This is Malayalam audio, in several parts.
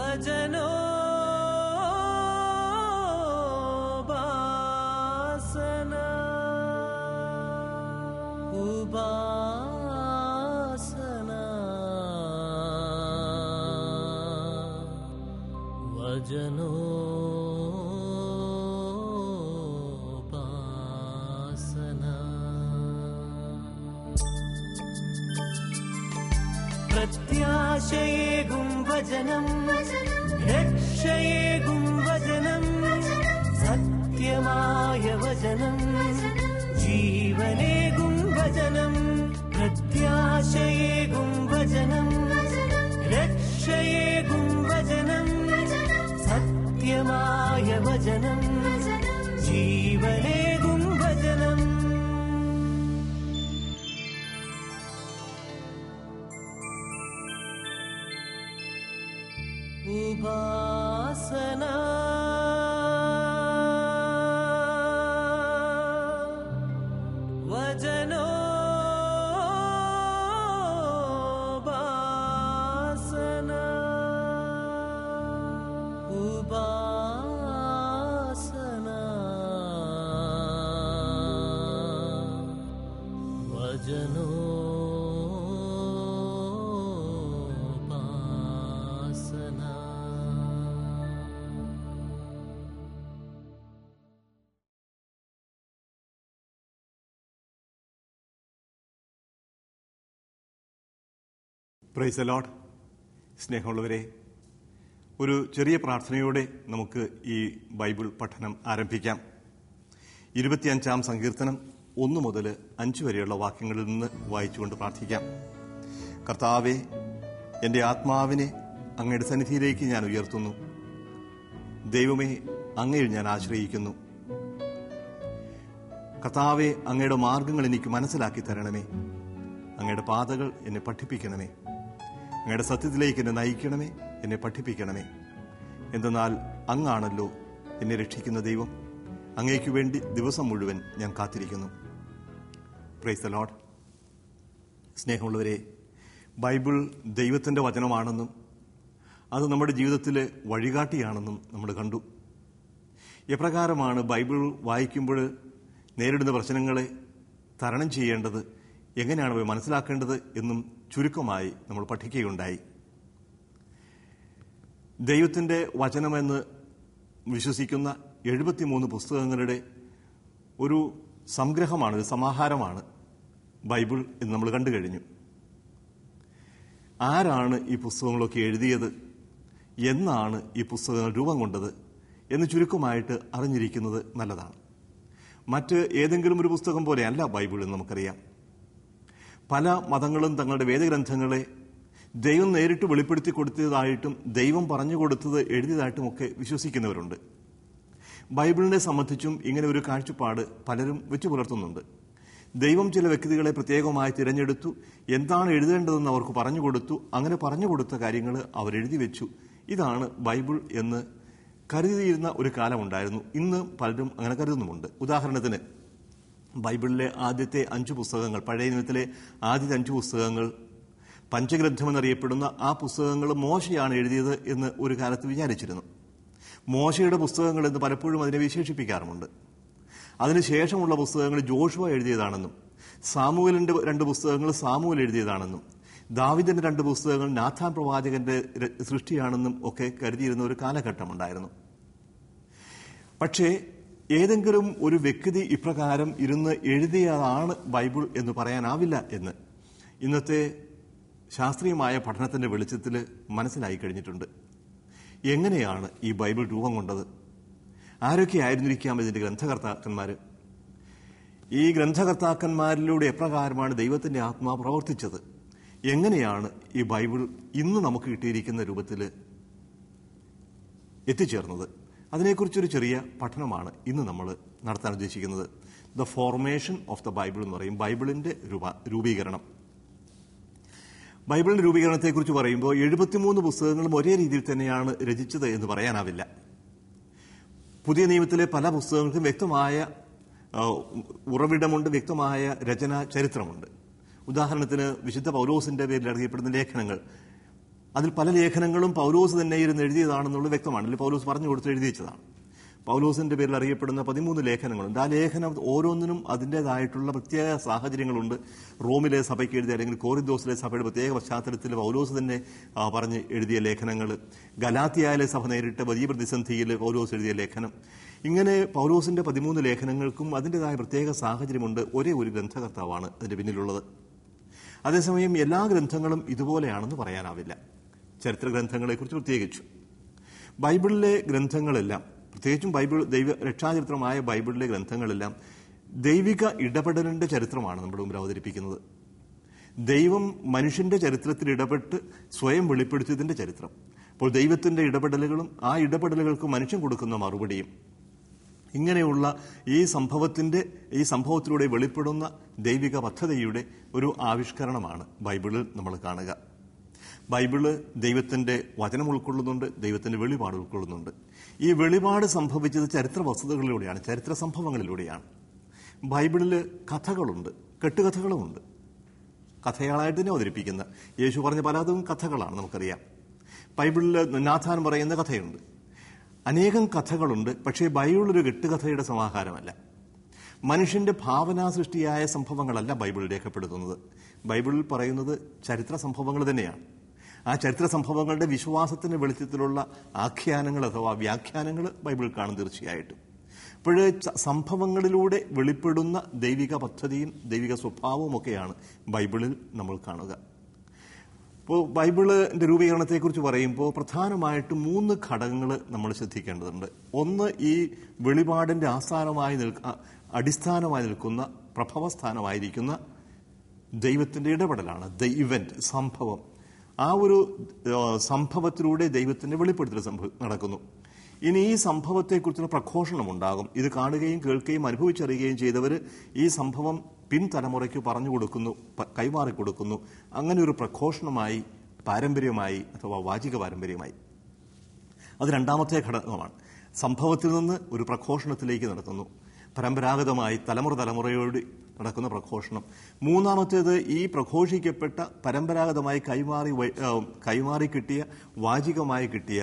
വചനോ ഉപാസന ഉപാസന വചനോ പ്രത്യാശയേകും വചനം രക്ഷയേകും വചനം സത്യമായ വചനം ജീവനേകും വചനം പ്രത്യാശയേകും വചനം രക്ഷയേകും വചനം സത്യമായ വചനം ജീവനേകും വചനം ഉപാസന വചനോ ഉപാസന ഉപാസന വചനോ പ്രൈസ് അലോഡ് സ്നേഹമുള്ളവരെ ഒരു ചെറിയ പ്രാർത്ഥനയോടെ നമുക്ക് ഈ ബൈബിൾ പഠനം ആരംഭിക്കാം ഇരുപത്തിയഞ്ചാം സങ്കീർത്തനം ഒന്ന് മുതൽ അഞ്ച് വരെയുള്ള വാക്യങ്ങളിൽ നിന്ന് വായിച്ചുകൊണ്ട് പ്രാർത്ഥിക്കാം കർത്താവെ എൻ്റെ ആത്മാവിനെ അങ്ങയുടെ സന്നിധിയിലേക്ക് ഞാൻ ഉയർത്തുന്നു ദൈവമേ അങ്ങയിൽ ഞാൻ ആശ്രയിക്കുന്നു കർത്താവെ അങ്ങയുടെ മാർഗങ്ങൾ എനിക്ക് മനസ്സിലാക്കി തരണമേ അങ്ങയുടെ പാതകൾ എന്നെ പഠിപ്പിക്കണമേ അങ്ങയുടെ സത്യത്തിലേക്ക് എന്നെ നയിക്കണമേ എന്നെ പഠിപ്പിക്കണമേ എന്തെന്നാൽ അങ്ങാണല്ലോ എന്നെ രക്ഷിക്കുന്ന ദൈവം അങ്ങേക്ക് വേണ്ടി ദിവസം മുഴുവൻ ഞാൻ കാത്തിരിക്കുന്നു പ്രൈസ് ദ ലോഡ് സ്നേഹമുള്ളവരെ ബൈബിൾ ദൈവത്തിൻ്റെ വചനമാണെന്നും അത് നമ്മുടെ ജീവിതത്തിലെ വഴികാട്ടിയാണെന്നും നമ്മൾ കണ്ടു എപ്രകാരമാണ് ബൈബിൾ വായിക്കുമ്പോൾ നേരിടുന്ന പ്രശ്നങ്ങളെ തരണം ചെയ്യേണ്ടത് എങ്ങനെയാണ് അവ മനസ്സിലാക്കേണ്ടത് എന്നും ചുരുക്കമായി നമ്മൾ പഠിക്കുകയുണ്ടായി ദൈവത്തിൻ്റെ വചനമെന്ന് വിശ്വസിക്കുന്ന എഴുപത്തിമൂന്ന് പുസ്തകങ്ങളുടെ ഒരു സംഗ്രഹമാണ് ഒരു സമാഹാരമാണ് ബൈബിൾ എന്ന് നമ്മൾ കണ്ടു കഴിഞ്ഞു ആരാണ് ഈ പുസ്തകങ്ങളൊക്കെ എഴുതിയത് എന്നാണ് ഈ പുസ്തകങ്ങൾ രൂപം കൊണ്ടത് എന്ന് ചുരുക്കമായിട്ട് അറിഞ്ഞിരിക്കുന്നത് നല്ലതാണ് മറ്റ് ഏതെങ്കിലും ഒരു പുസ്തകം പോലെയല്ല ബൈബിൾ എന്ന് നമുക്കറിയാം പല മതങ്ങളും തങ്ങളുടെ വേദഗ്രന്ഥങ്ങളെ ദൈവം നേരിട്ട് വെളിപ്പെടുത്തി കൊടുത്തതായിട്ടും ദൈവം പറഞ്ഞു കൊടുത്തത് എഴുതിയതായിട്ടുമൊക്കെ വിശ്വസിക്കുന്നവരുണ്ട് ബൈബിളിനെ സംബന്ധിച്ചും ഇങ്ങനെ ഒരു കാഴ്ചപ്പാട് പലരും വെച്ചു പുലർത്തുന്നുണ്ട് ദൈവം ചില വ്യക്തികളെ പ്രത്യേകമായി തിരഞ്ഞെടുത്തു എന്താണ് എഴുതേണ്ടതെന്ന് അവർക്ക് പറഞ്ഞു കൊടുത്തു അങ്ങനെ പറഞ്ഞു കൊടുത്ത കാര്യങ്ങൾ അവർ എഴുതി വെച്ചു ഇതാണ് ബൈബിൾ എന്ന് കരുതിയിരുന്ന ഒരു കാലമുണ്ടായിരുന്നു ഇന്ന് പലരും അങ്ങനെ കരുതുന്നുമുണ്ട് ഉദാഹരണത്തിന് ബൈബിളിലെ ആദ്യത്തെ അഞ്ച് പുസ്തകങ്ങൾ പഴയ നിയമത്തിലെ ആദ്യത്തെ അഞ്ച് പുസ്തകങ്ങൾ പഞ്ചഗ്രന്ഥമെന്നറിയപ്പെടുന്ന ആ പുസ്തകങ്ങൾ മോശയാണ് എഴുതിയത് എന്ന് ഒരു കാലത്ത് വിചാരിച്ചിരുന്നു മോശയുടെ പുസ്തകങ്ങൾ എന്ന് പലപ്പോഴും അതിനെ വിശേഷിപ്പിക്കാറുമുണ്ട് അതിനുശേഷമുള്ള പുസ്തകങ്ങൾ ജോഷുവ എഴുതിയതാണെന്നും സാമുവലിന്റെ രണ്ട് പുസ്തകങ്ങൾ സാമുവൽ എഴുതിയതാണെന്നും ദാവിദിന്റെ രണ്ട് പുസ്തകങ്ങൾ നാഥാൻ പ്രവാചകന്റെ ര- സൃഷ്ടിയാണെന്നും ഒക്കെ കരുതിയിരുന്ന ഒരു കാലഘട്ടമുണ്ടായിരുന്നു പക്ഷേ ഏതെങ്കിലും ഒരു വ്യക്തി ഇപ്രകാരം ഇരുന്ന് എഴുതിയതാണ് ബൈബിൾ എന്ന് പറയാനാവില്ല എന്ന് ഇന്നത്തെ ശാസ്ത്രീയമായ പഠനത്തിന്റെ വെളിച്ചത്തിൽ മനസ്സിലായി കഴിഞ്ഞിട്ടുണ്ട് എങ്ങനെയാണ് ഈ ബൈബിൾ രൂപം കൊണ്ടത് ആരൊക്കെയായിരുന്നിരിക്കാം ഇതിന്റെ ഗ്രന്ഥകർത്താക്കന്മാർ ഈ ഗ്രന്ഥകർത്താക്കന്മാരിലൂടെ എപ്രകാരമാണ് ദൈവത്തിന്റെ ആത്മാ പ്രവർത്തിച്ചത് എങ്ങനെയാണ് ഈ ബൈബിൾ ഇന്ന് നമുക്ക് കിട്ടിയിരിക്കുന്ന രൂപത്തിൽ എത്തിച്ചേർന്നത് അതിനെക്കുറിച്ചൊരു ചെറിയ പഠനമാണ് ഇന്ന് നമ്മൾ നടത്താൻ ഉദ്ദേശിക്കുന്നത് the formation of the Bible എന്ന് പറയും ബൈബിളിന്റെ രൂപ രൂപീകരണം ബൈബിളിന്റെ രൂപീകരണത്തെക്കുറിച്ച് പറയുമ്പോൾ എഴുപത്തിമൂന്ന് പുസ്തകങ്ങളും ഒരേ രീതിയിൽ തന്നെയാണ് രചിച്ചത് എന്ന് പറയാനാവില്ല പുതിയ നിയമത്തിലെ പല പുസ്തകങ്ങൾക്കും വ്യക്തമായ ആ, ഉറവിടമുണ്ട് വ്യക്തമായ രചനാ ചരിത്രമുണ്ട് ഉദാഹരണത്തിന് വിശുദ്ധ പൗലോസിന്റെ പേരിൽ അറിയപ്പെടുന്ന ലേഖനങ്ങൾ അതിൽ പല ലേഖനങ്ങളും പൗലോസ് തന്നെ ഇരുന്ന് എഴുതിയതാണെന്നുള്ളത് വ്യക്തമാണ് അല്ലെങ്കിൽ പൗലോസ് പറഞ്ഞു കൊടുത്ത് എഴുതി വെച്ചതാണ് പൗലോസിന്റെ പേരിൽ അറിയപ്പെടുന്ന പതിമൂന്ന് ലേഖനങ്ങളുണ്ട് ആ ലേഖനം ഓരോന്നിനും അതിൻ്റെതായിട്ടുള്ള പ്രത്യേക സാഹചര്യങ്ങളുണ്ട് റോമിലെ സഭയ്ക്ക് എഴുതിയ അല്ലെങ്കിൽ കോറിദോസിലെ സഭയുടെ പ്രത്യേക പശ്ചാത്തലത്തിൽ പൗലോസ് തന്നെ ആ, പറഞ്ഞ് എഴുതിയ ലേഖനങ്ങൾ ഗലാത്തിയായിലെ സഭ നേരിട്ട വലിയ പ്രതിസന്ധിയിൽ പൗലോസ് എഴുതിയ ലേഖനം ഇങ്ങനെ പൗലോസിന്റെ പതിമൂന്ന് ലേഖനങ്ങൾക്കും അതിൻ്റെതായ പ്രത്യേക സാഹചര്യമുണ്ട് ഒരേ ഒരു ഗ്രന്ഥകർത്താവാണ് അതിന്റെ പിന്നിലുള്ളത് അതേസമയം എല്ലാ ഗ്രന്ഥങ്ങളും ഇതുപോലെയാണെന്ന് പറയാനാവില്ല ചരിത്ര ഗ്രന്ഥങ്ങളെക്കുറിച്ച് പ്രത്യേകിച്ചു ബൈബിളിലെ ഗ്രന്ഥങ്ങളെല്ലാം പ്രത്യേകിച്ചും ബൈബിൾ ദൈവ രക്ഷാചരിത്രമായ ബൈബിളിലെ ഗ്രന്ഥങ്ങളെല്ലാം ദൈവിക ഇടപെടലിന്റെ ചരിത്രമാണ് നമ്മുടെ മുമ്പിൽ അവതരിപ്പിക്കുന്നത് ദൈവം മനുഷ്യന്റെ ചരിത്രത്തിൽ ഇടപെട്ട് സ്വയം വെളിപ്പെടുത്തിയതിന്റെ ചരിത്രം അപ്പോൾ ദൈവത്തിന്റെ ഇടപെടലുകളും ആ ഇടപെടലുകൾക്ക് മനുഷ്യൻ കൊടുക്കുന്ന മറുപടിയും ഇങ്ങനെയുള്ള ഈ സംഭവത്തിന്റെ ഈ സംഭവത്തിലൂടെ വെളിപ്പെടുന്ന ദൈവിക പദ്ധതിയുടെ ഒരു ആവിഷ്കരണമാണ് ബൈബിളിൽ നമ്മൾ കാണുക ബൈബിള് ദൈവത്തിന്റെ വചനം ഉൾക്കൊള്ളുന്നുണ്ട് ദൈവത്തിന്റെ വെളിപാട് ഉൾക്കൊള്ളുന്നുണ്ട് ഈ വെളിപാട് സംഭവിച്ചത് ചരിത്ര വസ്തുതകളിലൂടെയാണ് ചരിത്ര സംഭവങ്ങളിലൂടെയാണ് ബൈബിളിൽ കഥകളുണ്ട് കെട്ടുകഥകളുമുണ്ട് കഥയാളായിട്ട് തന്നെ അവതരിപ്പിക്കുന്ന യേശു പറഞ്ഞ പലതും കഥകളാണ് നമുക്കറിയാം ബൈബിളിൽ നാഥാൻ പറയുന്ന കഥയുണ്ട് അനേകം കഥകളുണ്ട് പക്ഷേ ബൈബിൾ ഒരു കെട്ടുകഥയുടെ സമാഹാരമല്ല മനുഷ്യന്റെ ഭാവനാ സൃഷ്ടിയായ സംഭവങ്ങളല്ല ബൈബിൾ രേഖപ്പെടുത്തുന്നത് ബൈബിളിൽ പറയുന്നത് ചരിത്ര സംഭവങ്ങൾ തന്നെയാണ് ആ ചരിത്ര സംഭവങ്ങളുടെ വിശ്വാസത്തിന്റെ വെളിച്ചത്തിലുള്ള ആഖ്യാനങ്ങൾ അഥവാ വ്യാഖ്യാനങ്ങൾ ബൈബിളിൽ കാണും തീർച്ചയായിട്ടും അപ്പോഴ് ച- സംഭവങ്ങളിലൂടെ വെളിപ്പെടുന്ന ദൈവിക പദ്ധതിയും ദൈവിക സ്വഭാവവും ഒക്കെയാണ് ബൈബിളിൽ നമ്മൾ കാണുക ഇപ്പോൾ ബൈബിളിന്റെ രൂപീകരണത്തെക്കുറിച്ച് പറയുമ്പോൾ പ്രധാനമായിട്ടും മൂന്ന് ഘടകങ്ങൾ നമ്മൾ ശ്രദ്ധിക്കേണ്ടതുണ്ട് ഒന്ന് ഈ വെളിപാടിന്റെ ആസ്ഥാനമായി നിൽക്ക അ- അടിസ്ഥാനമായി നിൽക്കുന്ന പ്രഭവസ്ഥാനമായിരിക്കുന്ന ദൈവത്തിന്റെ ഇടപെടലാണ് ദ ഇവന്റ് സംഭവം ആ ഒരു ആ, സംഭവത്തിലൂടെ ദൈവത്തിന്റെ വെളിപ്പെടുത്തൽ സംഭവ നടക്കുന്നു ഇനി ഈ സംഭവത്തെക്കുറിച്ചുള്ള പ്രഘോഷണം ഉണ്ടാകും ഇത് കാണുകയും കേൾക്കുകയും അനുഭവിച്ചറിയുകയും ചെയ്തവർ ഈ സംഭവം പിൻതലമുറയ്ക്ക് പറഞ്ഞു കൊടുക്കുന്നു പ- കൈമാറി കൊടുക്കുന്നു അങ്ങനെ ഒരു പ്രഘോഷണമായി പാരമ്പര്യമായി അഥവാ വാചിക പാരമ്പര്യമായി അത് രണ്ടാമത്തെ ഘടകമാണ് സംഭവത്തിൽ നിന്ന് ഒരു പ്രഘോഷണത്തിലേക്ക് നടത്തുന്നു പരമ്പരാഗതമായി തലമുറ തലമുറയോട് നടക്കുന്ന പ്രഘോഷണം മൂന്നാമത്തേത് ഈ പ്രഘോഷിക്കപ്പെട്ട പരമ്പരാഗതമായി കൈമാറി വ- ആ, കൈമാറി കിട്ടിയ വാചികമായി കിട്ടിയ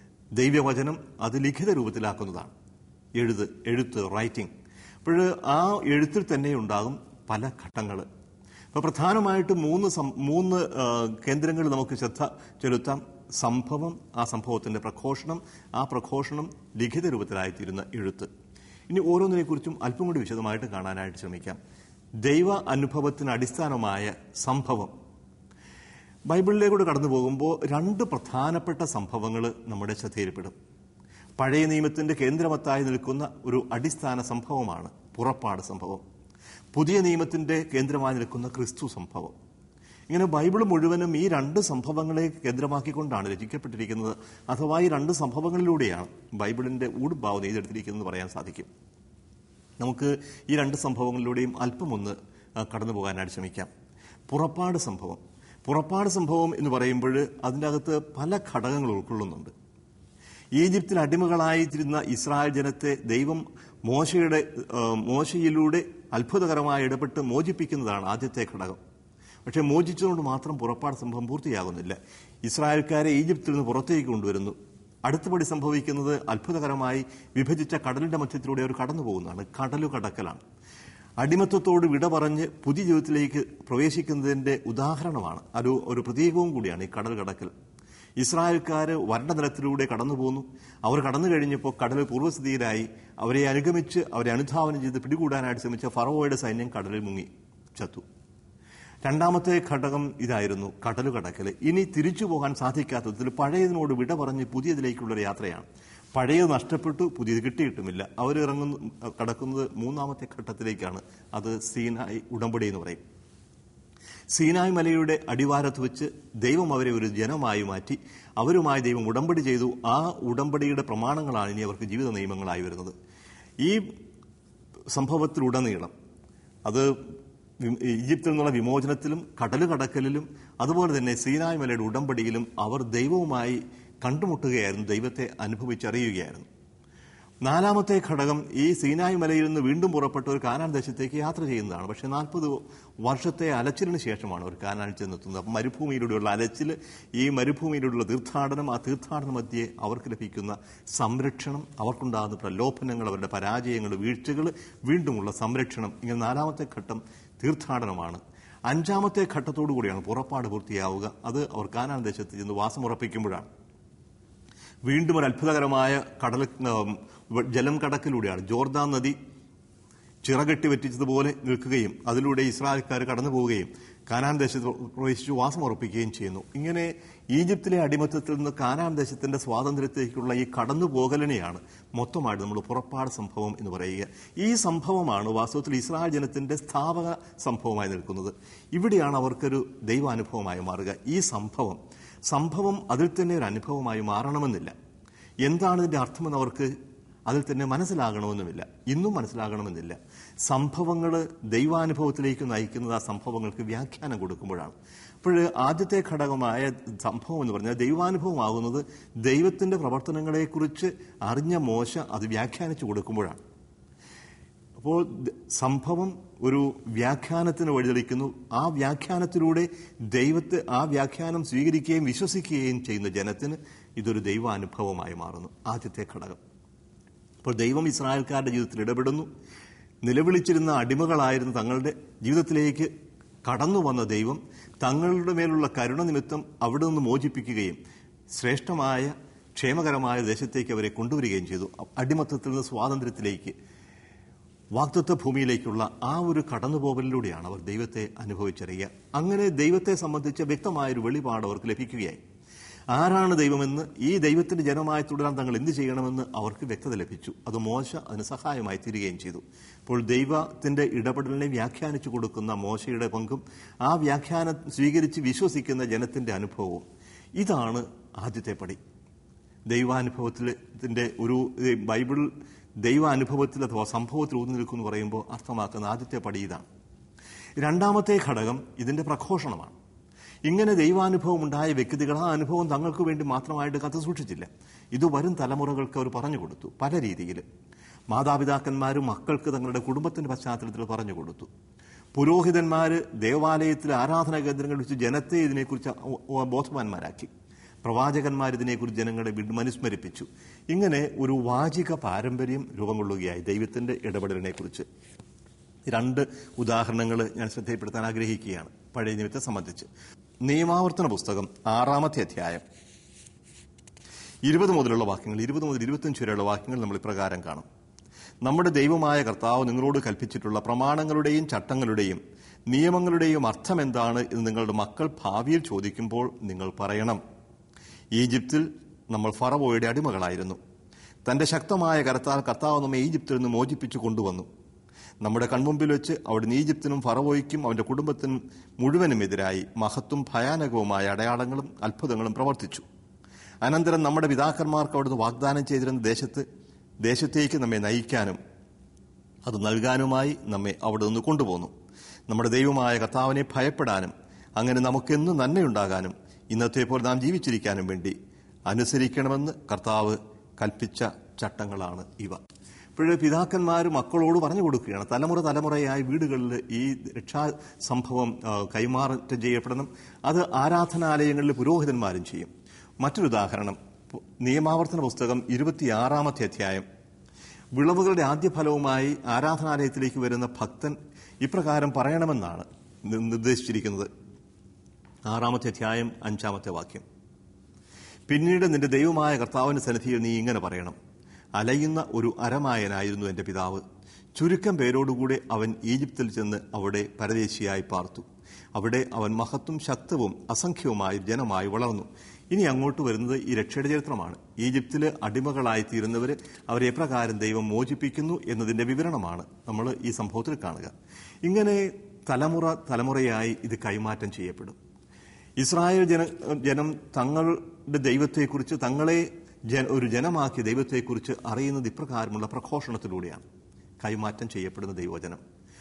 ദൈവവചനം അത് ലിഖിത രൂപത്തിലാക്കുന്നതാണ് എഴുത് എഴുത്ത് റൈറ്റിംഗ് അപ്പോൾ ആ എഴുത്തിൽ തന്നെ ഉണ്ടാകും പല ഘട്ടങ്ങൾ അപ്പോൾ പ്രധാനമായിട്ടും മൂന്ന് സം- മൂന്ന് കേന്ദ്രങ്ങൾ നമുക്ക് ശ്രദ്ധ ചെലുത്താം സംഭവം ആ സംഭവത്തിന്റെ പ്രഘോഷണം ആ പ്രഘോഷണം ലിഖിത രൂപത്തിലായിത്തീരുന്ന എഴുത്ത് ഇനി ഓരോന്നിനെക്കുറിച്ചും അല്പം കൂടി വിശദമായിട്ട് കാണാനായിട്ട് ശ്രമിക്കാം ദൈവ അനുഭവത്തിന് അടിസ്ഥാനമായ സംഭവം ബൈബിളിലേക്കൂടെ കടന്നു പോകുമ്പോൾ രണ്ട് പ്രധാനപ്പെട്ട സംഭവങ്ങൾ നമ്മുടെ ശ്രദ്ധയിൽപ്പെടും പഴയ നിയമത്തിന്റെ കേന്ദ്രമത്തായി നിൽക്കുന്ന ഒരു അടിസ്ഥാന സംഭവമാണ് പുറപ്പാട് സംഭവം പുതിയ നിയമത്തിന്റെ കേന്ദ്രമായി നിൽക്കുന്ന ക്രിസ്തു സംഭവം ഇങ്ങനെ ബൈബിൾ മുഴുവനും ഈ രണ്ട് സംഭവങ്ങളെ കേന്ദ്രമാക്കിക്കൊണ്ടാണ് രചിക്കപ്പെട്ടിരിക്കുന്നത് അഥവാ ഈ രണ്ട് സംഭവങ്ങളിലൂടെയാണ് ബൈബിളിന്റെ ഊടുഭാവം നെയ്തെടുത്തിരിക്കുന്നത് പറയാൻ സാധിക്കും നമുക്ക് ഈ രണ്ട് സംഭവങ്ങളിലൂടെയും അല്പമൊന്ന് ആ, കടന്നു പോകാനായിട്ട് ശ്രമിക്കാം പുറപ്പാട് സംഭവം പുറപ്പാട് സംഭവം എന്ന് പറയുമ്പോൾ അതിൻ്റെ അകത്ത് പല ഘടകങ്ങൾ ഉൾക്കൊള്ളുന്നുണ്ട് ഈജിപ്തിൽ അടിമകളായിരുന്ന ഇസ്രായേൽ ജനത്തെ ദൈവം മോശയുടെ ആ, മോശയിലൂടെ അത്ഭുതകരമായി ഇടപെട്ട് മോചിപ്പിക്കുന്നതാണ് ആദ്യത്തെ ഘടകം പക്ഷേ മോചിച്ചുകൊണ്ട് മാത്രം പുറപ്പാട് സംഭവം പൂർത്തിയാകുന്നില്ല ഇസ്രായേൽക്കാരെ ഈജിപ്തിൽ നിന്ന് പുറത്തേക്ക് കൊണ്ടുവരുന്നു അടുത്തപടി സംഭവിക്കുന്നത് അത്ഭുതകരമായി വിഭജിച്ച കടലിന്റെ മധ്യത്തിലൂടെ അവർ കടന്നു പോകുന്നതാണ് കടലു കടക്കലാണ് അടിമത്വത്തോട് വിട പറഞ്ഞ് പുതിയ ജീവിതത്തിലേക്ക് പ്രവേശിക്കുന്നതിന്റെ ഉദാഹരണമാണ് ഒരു ഒരു പ്രതീകവും കൂടിയാണ് ഈ കടൽ കടക്കൽ ഇസ്രായേൽക്കാർ വരണ്ട നിലത്തിലൂടെ കടന്നു പോന്നു അവർ കടന്നു കഴിഞ്ഞപ്പോൾ കടൽ പൂർവ്വസ്ഥിതിയിലായി അവരെ അനുഗമിച്ച് അവരെ അനുധാവനം ചെയ്ത് പിടികൂടാനായിട്ട് ശ്രമിച്ച ഫറവോയുടെ സൈന്യം കടലിൽ മുങ്ങി ചത്തു രണ്ടാമത്തെ ഘടകം ഇതായിരുന്നു കടലു കടക്കൽ ഇനി തിരിച്ചു പോകാൻ സാധിക്കാത്ത വിധത്തിൽ പഴയതിനോട് വിട പറഞ്ഞ് പുതിയതിലേക്കുള്ള ഒരു യാത്രയാണ് പഴയത് നഷ്ടപ്പെട്ടു പുതിയത് കിട്ടിയിട്ടുമില്ല അവർ ഇറങ്ങുന്ന കടക്കുന്നത് മൂന്നാമത്തെ ഘട്ടത്തിലേക്കാണ് അത് സീനായി ഉടമ്പടി എന്ന് പറയും സീനായ് മലയുടെ അടിവാരത്ത് വെച്ച് ദൈവം അവരെ ഒരു ജനമായി മാറ്റി അവരുമായി ദൈവം ഉടമ്പടി ചെയ്തു ആ ഉടമ്പടിയുടെ പ്രമാണങ്ങളാണ് ഇനി അവർക്ക് ജീവിത നിയമങ്ങളായി വരുന്നത് ഈ സംഭവത്തിലുടനീളം അത് വി- ഈജിപ്തിൽ നിന്നുള്ള വിമോചനത്തിലും കടല് കടക്കലിലും അതുപോലെ തന്നെ സീനായ് മലയുടെ ഉടമ്പടിയിലും അവർ ദൈവവുമായി കണ്ടുമുട്ടുകയായിരുന്നു ദൈവത്തെ അനുഭവിച്ചറിയുകയായിരുന്നു നാലാമത്തെ ഘടകം ഈ സീനായ് മലയിൽ നിന്ന് വീണ്ടും പുറപ്പെട്ട ഒരു കാനാൻ ദേശത്തേക്ക് യാത്ര ചെയ്യുന്നതാണ് പക്ഷേ നാൽപ്പത് വർഷത്തെ അലച്ചിലിന് ശേഷമാണ് ഒരു കാനാൻ ചെന്നെത്തുന്നത് അപ്പം മരുഭൂമിയിലൂടെയുള്ള അലച്ചിൽ ഈ മരുഭൂമിയിലൂടെയുള്ള തീർത്ഥാടനം ആ തീർത്ഥാടന മധ്യേ അവർക്ക് ലഭിക്കുന്ന സംരക്ഷണം അവർക്കുണ്ടാകുന്ന പ്രലോഭനങ്ങൾ അവരുടെ പരാജയങ്ങൾ വീഴ്ചകൾ വീണ്ടുമുള്ള സംരക്ഷണം ഇങ്ങനെ നാലാമത്തെ ഘട്ടം തീർത്ഥാടനമാണ് അഞ്ചാമത്തെ ഘട്ടത്തോടു കൂടിയാണ് പുറപ്പാട് പൂർത്തിയാവുക അത് അവർ കാനാൻ ദേശത്ത് ചെന്ന് വാസമുറപ്പിക്കുമ്പോഴാണ് വീണ്ടും ഒരു അത്ഭുതകരമായ കടൽ ഉം, ജലം കടക്കിലൂടെയാണ് ജോർദാൻ നദി ചിറകെട്ടി വെറ്റിച്ചതുപോലെ നിൽക്കുകയും അതിലൂടെ ഇസ്രായേൽക്കാർ കടന്നു പോവുകയും കാനാൻ ദേശത്ത് പ്രവേശിച്ചു വാസം ഉറപ്പിക്കുകയും ചെയ്യുന്നു ഇങ്ങനെ ഈജിപ്തിലെ അടിമത്തത്തിൽ നിന്ന് കാനാൻ ദേശത്തിന്റെ സ്വാതന്ത്ര്യത്തിലേക്കുള്ള ഈ കടന്നുപോകലിനെയാണ് മൊത്തമായിട്ട് നമ്മൾ പുറപ്പാട് സംഭവം എന്ന് പറയുക ഈ സംഭവമാണ് വാസ്തവത്തിൽ ഇസ്രായേൽ ജനത്തിന്റെ സ്ഥാപക സംഭവമായി നിൽക്കുന്നത് ഇവിടെയാണ് അവർക്കൊരു ദൈവാനുഭവമായി മാറുക ഈ സംഭവം സംഭവം അതിൽ തന്നെ ഒരു അനുഭവമായി മാറണമെന്നില്ല എന്താണ് ഇതിന്റെ അർത്ഥമെന്ന് അവർക്ക് അതിൽ തന്നെ മനസ്സിലാകണമെന്നുമില്ല ഇന്നും മനസ്സിലാകണമെന്നില്ല സംഭവങ്ങൾ ദൈവാനുഭവത്തിലേക്ക് നയിക്കുന്നത് ആ സംഭവങ്ങൾക്ക് വ്യാഖ്യാനം കൊടുക്കുമ്പോഴാണ് അപ്പോൾ ആദ്യത്തെ ഘടകമായ സംഭവം എന്ന് പറഞ്ഞാൽ ദൈവാനുഭവമാകുന്നത് ദൈവത്തിന്റെ പ്രവർത്തനങ്ങളെക്കുറിച്ച് അറിഞ്ഞ മോശ അത് വ്യാഖ്യാനിച്ചു കൊടുക്കുമ്പോഴാണ് അപ്പോൾ ദ- സംഭവം ഒരു വ്യാഖ്യാനത്തിന് വഴിതെളിക്കുന്നു ആ വ്യാഖ്യാനത്തിലൂടെ ദൈവത്തെ ആ വ്യാഖ്യാനം സ്വീകരിക്കുകയും വിശ്വസിക്കുകയും ചെയ്യുന്ന ജനത്തിന് ഇതൊരു ദൈവാനുഭവമായി മാറുന്നു ആദ്യത്തെ ഘടകം അപ്പോൾ ദൈവം ഇസ്രായേൽക്കാരുടെ ജീവിതത്തിൽ ഇടപെടുന്നു നിലവിളിച്ചിരുന്ന അടിമകളായിരുന്ന തങ്ങളുടെ ജീവിതത്തിലേക്ക് കടന്നു വന്ന ദൈവം തങ്ങളുടെ മേലുള്ള കരുണ നിമിത്തം അവിടെ നിന്ന് മോചിപ്പിക്കുകയും ശ്രേഷ്ഠമായ ക്ഷേമകരമായ ദേശത്തേക്ക് അവരെ കൊണ്ടുവരികയും ചെയ്തു അടിമത്തത്തിൽ നിന്ന് സ്വാതന്ത്ര്യത്തിലേക്ക് വാക്തത്വ ഭൂമിയിലേക്കുള്ള ആ ഒരു കടന്നുപോകലിലൂടെയാണ് അവർ ദൈവത്തെ അനുഭവിച്ചറിയുക അങ്ങനെ ദൈവത്തെ സംബന്ധിച്ച വ്യക്തമായൊരു വെളിപാട് അവർക്ക് ലഭിക്കുകയായി ആരാണ് ദൈവമെന്ന് ഈ ദൈവത്തിന്റെ ജനമായി തുടരാൻ തങ്ങൾ എന്ത് ചെയ്യണമെന്ന് അവർക്ക് വ്യക്തത ലഭിച്ചു അത് മോശ അതിന് സഹായമായി തീരുകയും ചെയ്തു അപ്പോൾ ദൈവത്തിന്റെ ഇടപെടലിനെ വ്യാഖ്യാനിച്ചു കൊടുക്കുന്ന മോശയുടെ പങ്കും ആ വ്യാഖ്യാനം സ്വീകരിച്ച് വിശ്വസിക്കുന്ന ജനത്തിന്റെ അനുഭവവും ഇതാണ് ആദ്യത്തെ പടി ദൈവാനുഭവത്തിന്റെ ഒരു ഈ ബൈബിൾ ദൈവാനുഭവത്തിൽ അഥവാ സംഭവത്തിൽ ഊന്നി നിൽക്കുന്നു പറയുമ്പോൾ അർത്ഥമാക്കുന്ന ആദ്യത്തെ പടി ഇതാണ് രണ്ടാമത്തെ ഘടകം ഇതിന്റെ പ്രഘോഷണമാണ് ഇങ്ങനെ ദൈവാനുഭവം ഉണ്ടായ വ്യക്തികൾ ആ അനുഭവം തങ്ങൾക്ക് വേണ്ടി മാത്രമായിട്ട് കത്ത് സൂക്ഷിച്ചില്ല ഇത് വരും തലമുറകൾക്ക് അവർ പറഞ്ഞു കൊടുത്തു പല രീതിയിൽ മാതാപിതാക്കന്മാരും മക്കൾക്ക് തങ്ങളുടെ കുടുംബത്തിന്റെ പശ്ചാത്തലത്തിൽ പറഞ്ഞു കൊടുത്തു പുരോഹിതന്മാര് ദേവാലയത്തിലെ ആരാധനാ കേന്ദ്രങ്ങളിൽ വെച്ച് ജനത്തെ ഇതിനെക്കുറിച്ച് ഒ- ഒ- ബോധവാന്മാരാക്കി പ്രവാചകന്മാർ ഇതിനെക്കുറിച്ച് ജനങ്ങളെ വീണ്ടും അനുസ്മരിപ്പിച്ചു ഇങ്ങനെ ഒരു വാചിക പാരമ്പര്യം രൂപം കൊള്ളുകയായി ദൈവത്തിന്റെ ഇടപെടലിനെ കുറിച്ച് രണ്ട് ഉദാഹരണങ്ങൾ ഞാൻ ശ്രദ്ധയിൽപ്പെടുത്താൻ ആഗ്രഹിക്കുകയാണ് പഴയ നിയമത്തെ സംബന്ധിച്ച് നിയമാവർത്തന പുസ്തകം ആറാമത്തെ അധ്യായം ഇരുപത് മുതലുള്ള വാക്യങ്ങൾ ഇരുപത് മുതൽ ഇരുപത്തിയഞ്ച് വരെയുള്ള വാക്യങ്ങൾ നമ്മൾ ഇപ്രകാരം കാണും നമ്മുടെ ദൈവമായ കർത്താവ് നിങ്ങളോട് കൽപ്പിച്ചിട്ടുള്ള പ്രമാണങ്ങളുടെയും ചട്ടങ്ങളുടെയും നിയമങ്ങളുടെയും അർത്ഥം എന്താണ് എന്ന് നിങ്ങളുടെ മക്കൾ ഭാവിയിൽ ചോദിക്കുമ്പോൾ നിങ്ങൾ പറയണം ഈജിപ്തിൽ നമ്മൾ ഫറവോയുടെ അടിമകളായിരുന്നു തന്റെ ശക്തമായ കരത്താൽ കർത്താവ് നമ്മെ ഈജിപ്തിൽ നിന്ന് മോചിപ്പിച്ചു കൊണ്ടുവന്നു നമ്മുടെ കൺമുമ്പിൽ വെച്ച് അവിടുന്ന് ഈജിപ്തിനും ഫറവോയ്ക്കും അവന്റെ കുടുംബത്തിനും മുഴുവനും എതിരായി മഹത്വം ഭയാനകവുമായ അടയാളങ്ങളും അത്ഭുതങ്ങളും പ്രവർത്തിച്ചു അനന്തരം നമ്മുടെ പിതാക്കന്മാർക്ക് അവിടുന്ന് വാഗ്ദാനം ചെയ്തിരുന്ന ദേശത്ത് ദേശത്തേക്ക് നമ്മെ നയിക്കാനും അത് നൽകാനുമായി നമ്മെ അവിടെ നിന്ന് കൊണ്ടുപോന്നു നമ്മുടെ ദൈവമായ കർത്താവിനെ ഭയപ്പെടാനും അങ്ങനെ നമുക്കെന്നും നന്മയുണ്ടാകാനും ഇന്നത്തെ പോലെ നാം ജീവിച്ചിരിക്കാനും വേണ്ടി അനുസരിക്കണമെന്ന് കർത്താവ് കൽപ്പിച്ച ചട്ടങ്ങളാണ് ഇവ ഇപ്പോഴേ പിതാക്കന്മാർ മക്കളോട് പറഞ്ഞു കൊടുക്കുകയാണ് തലമുറ തലമുറയായി വീടുകളിൽ ഈ രക്ഷാ സംഭവം ആ, കൈമാറ്റം ചെയ്യപ്പെടണം അത് ആരാധനാലയങ്ങളിൽ പുരോഹിതന്മാരും ചെയ്യും മറ്റൊരു ഉദാഹരണം പു- നിയമാവർത്തന പുസ്തകം ഇരുപത്തിയാറാമത്തെ അധ്യായം വിളവുകളുടെ ആദ്യ ഫലവുമായി ആരാധനാലയത്തിലേക്ക് വരുന്ന ഭക്തൻ ഇപ്രകാരം പറയണമെന്നാണ് നി- നിർദ്ദേശിച്ചിരിക്കുന്നത് ആറാമത്തെ അധ്യായം അഞ്ചാമത്തെ വാക്യം പിന്നീട് നിന്റെ ദൈവമായ കർത്താവിന്റെ സന്നിധിയിൽ നീ ഇങ്ങനെ പറയണം അലയുന്ന ഒരു അരമായനായിരുന്നു എന്റെ പിതാവ് ചുരുക്കം പേരോടുകൂടെ അവൻ ഈജിപ്തിൽ ചെന്ന് അവിടെ പരദേശിയായി പാർത്തു അവിടെ അവൻ മഹത്വം ശക്തവും അസംഖ്യവുമായ ജനമായി വളർന്നു ഇനി അങ്ങോട്ട് വരുന്നത് ഈ രക്ഷയുടെ ചരിത്രമാണ് ഈജിപ്തില് അടിമകളായി തീരുന്നവര് അവരെ എപ്രകാരം ദൈവം മോചിപ്പിക്കുന്നു എന്നതിന്റെ വിവരണമാണ് നമ്മൾ ഈ സംഭവത്തിൽ കാണുക ഇങ്ങനെ തലമുറ തലമുറയായി ഇത് കൈമാറ്റം ചെയ്യപ്പെടും ഇസ്രായേൽ ജന ജനം തങ്ങളുടെ ദൈവത്തെക്കുറിച്ച് തങ്ങളെ ജന- ഒരു ജനമാക്കിയ ദൈവത്തെക്കുറിച്ച് അറിയുന്നത് ഇപ്രകാരമുള്ള പ്രഘോഷണത്തിലൂടെയാണ് കൈമാറ്റം ചെയ്യപ്പെടുന്ന ദൈവജനം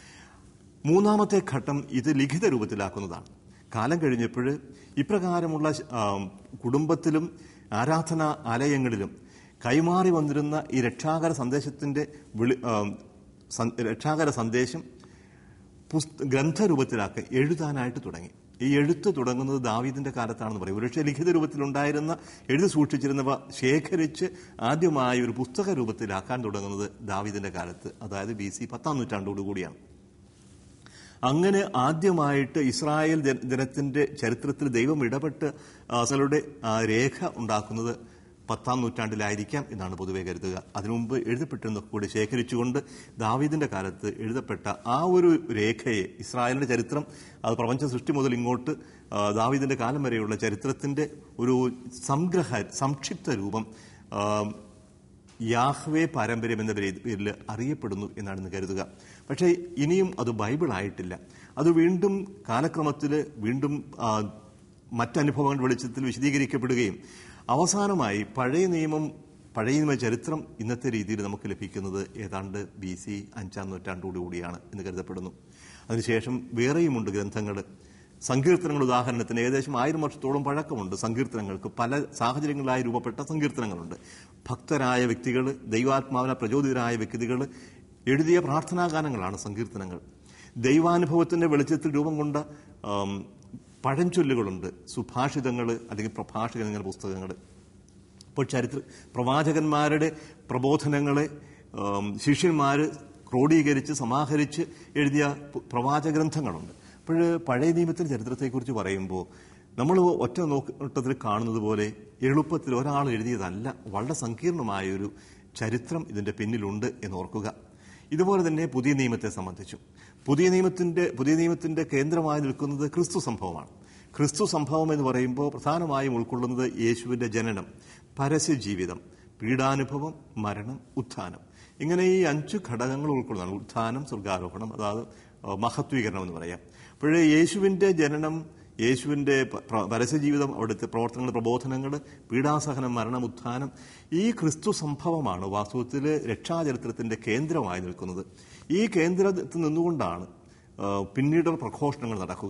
മൂന്നാമത്തെ ഘട്ടം ഇത് ലിഖിത രൂപത്തിലാക്കുന്നതാണ് കാലം കഴിഞ്ഞപ്പോൾ ഇപ്രകാരമുള്ള ആ, കുടുംബത്തിലും ആരാധനാ ആലയങ്ങളിലും കൈമാറി വന്നിരുന്ന ഈ രക്ഷാകര സന്ദേശത്തിന്റെ വിളി ആ, സ- രക്ഷാകര സന്ദേശം പുസ്ത ഗ്രന്ഥരൂപത്തിലാക്കി എഴുതാനായിട്ട് തുടങ്ങി ഈ എഴുത്ത് തുടങ്ങുന്നത് ദാവീദിന്റെ കാലത്താണെന്ന് പറയും ഒരുപക്ഷെ ലിഖിത രൂപത്തിലുണ്ടായിരുന്ന എഴുതി സൂക്ഷിച്ചിരുന്നവ ശേഖരിച്ച് ആദ്യമായി ഒരു പുസ്തക രൂപത്തിലാക്കാൻ തുടങ്ങുന്നത് ദാവീദിന്റെ കാലത്ത് അതായത് ബി സി പത്താം നൂറ്റാണ്ടോടുകൂടിയാണ് അങ്ങനെ ആദ്യമായിട്ട് ഇസ്രായേൽ ജന- ജനത്തിന്റെ ചരിത്രത്തിൽ ദൈവം ഇടപെട്ട് അസലുടെ രേഖ ഉണ്ടാക്കുന്നത് പത്താം നൂറ്റാണ്ടിലായിരിക്കാം എന്നാണ് പൊതുവെ കരുതുക അതിനു മുമ്പ് എഴുതപ്പെട്ടിരുന്നതൊക്കെ കൂടി ശേഖരിച്ചുകൊണ്ട് ദാവീദിന്റെ കാലത്ത് എഴുതപ്പെട്ട ആ ഒരു രേഖയെ ഇസ്രായേലിന്റെ ചരിത്രം അത് പ്രപഞ്ച സൃഷ്ടി മുതൽ ഇങ്ങോട്ട് ആ, ദാവീദിന്റെ കാലം വരെയുള്ള ചരിത്രത്തിന്റെ ഒരു സംഗ്രഹ സംക്ഷിപ്ത രൂപം ആ, യാഹ്വേ പാരമ്പര്യം എന്ന പേരിൽ പേരിൽ അറിയപ്പെടുന്നു എന്നാണ് ഇന്ന് കരുതുക പക്ഷേ ഇനിയും അത് ബൈബിൾ ആയിട്ടില്ല അത് വീണ്ടും കാലക്രമത്തിൽ വീണ്ടും ആ, മറ്റനുഭവങ്ങളുടെ വെളിച്ചത്തിൽ വിശദീകരിക്കപ്പെടുകയും അവസാനമായി പഴയ നിയമം പഴയ നിയമ ചരിത്രം ഇന്നത്തെ രീതിയിൽ നമുക്ക് ലഭിക്കുന്നത് ഏതാണ്ട് ബി സി അഞ്ചാം നൂറ്റാണ്ടോടുകൂടിയാണ് എന്ന് കരുതപ്പെടുന്നു അതിനുശേഷം വേറെയുമുണ്ട് ഗ്രന്ഥങ്ങൾ സങ്കീർത്തനങ്ങൾ ഉദാഹരണത്തിന് ഏകദേശം ആയിരം വർഷത്തോളം പഴക്കമുണ്ട് സങ്കീർത്തനങ്ങൾക്ക് പല സാഹചര്യങ്ങളായി രൂപപ്പെട്ട സങ്കീർത്തനങ്ങളുണ്ട് ഭക്തരായ വ്യക്തികൾ ദൈവാത്മാവിന പ്രചോദിതരായ വ്യക്തികൾ എഴുതിയ പ്രാർത്ഥനാഗാനങ്ങളാണ് സങ്കീർത്തനങ്ങൾ ദൈവാനുഭവത്തിന്റെ വെളിച്ചത്തിൽ രൂപം കൊണ്ട ആം, പഴഞ്ചൊല്ലുകളുണ്ട് സുഭാഷിതങ്ങൾ അല്ലെങ്കിൽ പ്രഭാഷകൻ എന്ന പുസ്തകങ്ങൾ ഇപ്പോൾ ചരിത്ര പ്രവാചകന്മാരുടെ പ്രബോധനങ്ങളെ ആം, ശിഷ്യന്മാര് ക്രോഡീകരിച്ച് സമാഹരിച്ച് എഴുതിയ പു- പ്രവാചക ഗ്രന്ഥങ്ങളുണ്ട് അപ്പോൾ പഴയ നിയമത്തിന്റെ ചരിത്രത്തെക്കുറിച്ച് പറയുമ്പോൾ നമ്മൾ ഒറ്റ നോട്ടത്തിൽ കാണുന്നത് പോലെ എളുപ്പത്തിൽ ഒരാൾ എഴുതിയതല്ല വളരെ സങ്കീർണമായ ഒരു ചരിത്രം ഇതിന്റെ പിന്നിലുണ്ട് എന്ന് ഓർക്കുക ഇതുപോലെ തന്നെ പുതിയ നിയമത്തെ സംബന്ധിച്ചു പുതിയ നിയമത്തിന്റെ പുതിയ നിയമത്തിന്റെ കേന്ദ്രമായി നിൽക്കുന്നത് ക്രിസ്തു സംഭവമാണ് ക്രിസ്തു സംഭവം എന്ന് പറയുമ്പോൾ പ്രധാനമായും ഉൾക്കൊള്ളുന്നത് യേശുവിന്റെ ജനനം പരസ്യ ജീവിതം പീഡാനുഭവം മരണം ഉത്ഥാനം ഇങ്ങനെ ഈ അഞ്ച് ഘടകങ്ങൾ ഉൾക്കൊള്ളുന്നതാണ് ഉത്ഥാനം സ്വർഗാരോഹണം അതായത് ആ, മഹത്വീകരണം എന്ന് പറയാം അപ്പോഴേ യേശുവിന്റെ ജനനം യേശുവിന്റെ പ- പ്ര- പരസ്യജീവിതം അവിടുത്തെ പ്രവർത്തനങ്ങൾ പ്രബോധനങ്ങൾ പീഡാസഹനം മരണം ഉത്ഥാനം ഈ ക്രിസ്തു സംഭവമാണ് വാസ്തവത്തിൽ രക്ഷാചരിത്രത്തിന്റെ കേന്ദ്രമായി നിൽക്കുന്നത് ഈ കേന്ദ്രത്തിൽ നിന്നുകൊണ്ടാണ് ആ, പിന്നീട് പ്രഘോഷണങ്ങൾ നടക്കുക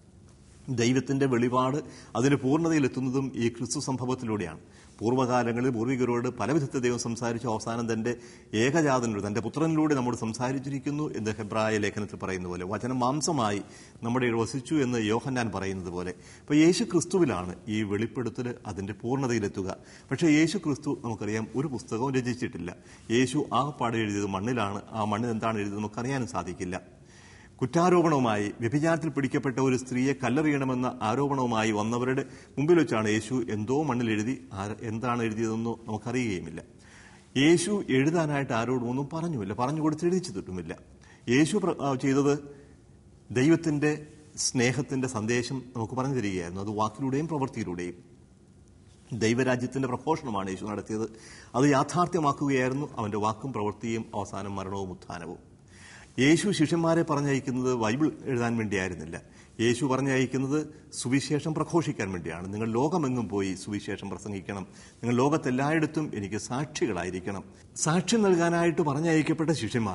ദൈവത്തിന്റെ വെളിപാട് അതിന് പൂർണ്ണതയിലെത്തുന്നതും ഈ ക്രിസ്തു സംഭവത്തിലൂടെയാണ് പൂർവ്വകാലങ്ങളിൽ പൂർവികരോട് പല വിധത്തിൽ ദൈവം സംസാരിച്ചു അവസാനം തന്റെ ഏകജാതനോട് തന്റെ പുത്രനിലൂടെ നമ്മോട് സംസാരിച്ചിരിക്കുന്നു എന്ന് ഹെബ്രായ ലേഖനത്തിൽ പറയുന്ന പോലെ വചനം മാംസമായി നമ്മുടെ ഇടയിൽ വസിച്ചു എന്ന് യോഹന്നാൻ പറയുന്നത് പോലെ അപ്പോൾ യേശു ക്രിസ്തുവിലാണ് ഈ വെളിപ്പെടുത്തൽ അതിന്റെ പൂർണ്ണതയിലെത്തുക പക്ഷേ യേശു ക്രിസ്തു നമുക്കറിയാം ഒരു പുസ്തകവും രചിച്ചിട്ടില്ല യേശു ആ പാട് എഴുതിയത് മണ്ണിലാണ് ആ മണ്ണിൽ എന്താണ് എഴുതിയത് നമുക്കറിയാനും സാധിക്കില്ല കുറ്റാരോപണവുമായി വ്യഭിചാരത്തിൽ പിടിക്കപ്പെട്ട ഒരു സ്ത്രീയെ കല്ലെറിയണമെന്ന ആരോപണവുമായി വന്നവരുടെ മുമ്പിൽ വെച്ചാണ് യേശു എന്തോ മണ്ണിൽ എഴുതി ആര- എന്താണ് എഴുതിയതെന്നോ നമുക്കറിയുകയുമില്ല യേശു എഴുതാനായിട്ട് ആരോടുമൊന്നും പറഞ്ഞുമില്ല പറഞ്ഞു കൊടുത്ത് എഴുതിച്ചിട്ടുമില്ല യേശു പ്ര- ആ, ചെയ്തത് ദൈവത്തിന്റെ സ്നേഹത്തിന്റെ സന്ദേശം നമുക്ക് പറഞ്ഞു തരികയായിരുന്നു അത് വാക്കിലൂടെയും പ്രവൃത്തിയിലൂടെയും ദൈവരാജ്യത്തിന്റെ പ്രഘോഷണമാണ് യേശു നടത്തിയത് അത് യാഥാർത്ഥ്യമാക്കുകയായിരുന്നു അവന്റെ വാക്കും പ്രവൃത്തിയും അവസാനം മരണവും ഉത്ഥാനവും യേശു ശിഷ്യന്മാരെ പറഞ്ഞയക്കുന്നത് ബൈബിൾ എഴുതാൻ വേണ്ടിയായിരുന്നില്ല യേശു പറഞ്ഞയക്കുന്നത് സുവിശേഷം പ്രഘോഷിക്കാൻ വേണ്ടിയാണ് നിങ്ങൾ ലോകമെങ്ങും പോയി സുവിശേഷം പ്രസംഗിക്കണം നിങ്ങൾ ലോകത്തെല്ലായിടത്തും എനിക്ക് സാക്ഷികളായിരിക്കണം സാക്ഷ്യം നൽകാനായിട്ട് പറഞ്ഞയക്കപ്പെട്ട ശിഷ്യന്മാർ